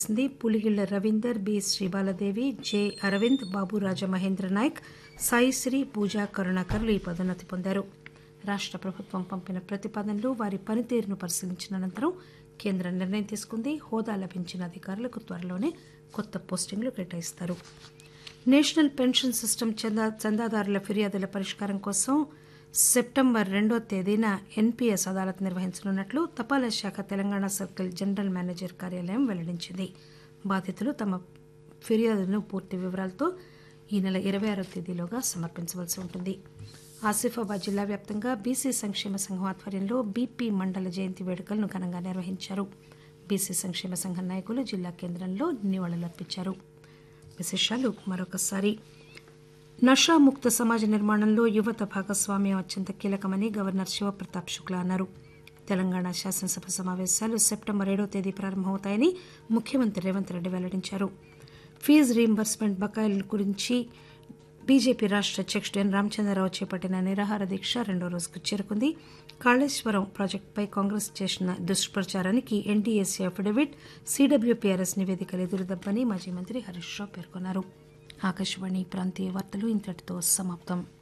చేసింది Puligilla Ravinder B Sribaladevi J Aravind Babu Rajamahendra Nayak Saisri Pooja కరుణాకర్లు ఈ పదోన్నతి పొందారు రాష్ట ప్రభుత్వం పంపిన ప్రతిపాదనలు వారి పనితీరును పరిశీలించిన అనంతరం కేంద్రం నిర్ణయం తీసుకుంది హోదా లభించిన అధికారులకు త్వరలోనే కొత్త పోస్టింగ్లు కేటాయిస్తారు నేషనల్ పెన్షన్ సిస్టమ్ చందా చందాదారుల ఫిర్యాదుల పరిష్కారం కోసం సెప్టెంబర్ రెండో తేదీన ఎన్పీఎస్ అదాలత్ నిర్వహించనున్నట్లు తపాలా శాఖ తెలంగాణ సర్కిల్ జనరల్ మేనేజర్ కార్యాలయం వెల్లడించింది బాధితులు తమ ఫిర్యాదులను పూర్తి వివరాలతో ఈ నెల ఇరవై ఆరో తేదీలోగా సమర్పించవలసి ఉంటుంది ఆసిఫాబాద్ జిల్లా వ్యాప్తంగా బీసీ సంక్షేమ సంఘం ఆధ్వర్యంలో బీపీ మండల జయంతి వేడుకలను ఘనంగా నిర్వహించారు బీసీ సంక్షేమ సంఘం నాయకులు జిల్లా కేంద్రంలో నివాళులర్పించారు విశేషాలు మరొకసారి నషాముక్త సమాజ నిర్మాణంలో యువత భాగస్వామ్యం అత్యంత కీలకమని గవర్నర్ శివప్రతాప్ శుక్లా అన్నారు తెలంగాణ శాసనసభ సమావేశాలు సెప్టెంబర్ ఏడో తేదీ ప్రారంభమవుతాయని ముఖ్యమంత్రి రేవంత్ రెడ్డి వెల్లడించారు ఫీజు రీయింబర్స్మెంట్ బకాయిల గురించి బీజేపీ రాష్ట అధ్యక్షుడు ఎన్ రామచంద్రరావు చేపట్టిన నిరాహార దీక్ష రెండో రోజుకు చేరుకుంది కాళేశ్వరం ప్రాజెక్టుపై కాంగ్రెస్ చేసిన దుష్ప్రచారానికి ఎన్డీఏసీ అఫిడవిట్ సీడబ్ల్యూపీఆర్ఎస్ నివేదికలు ఎదురుదబ్బని మాజీ మంత్రి హరీష్ రావు పేర్కొన్నారు ఆకాశవాణి ప్రాంతీయ వార్తలు ఇంతటితో సమాప్తం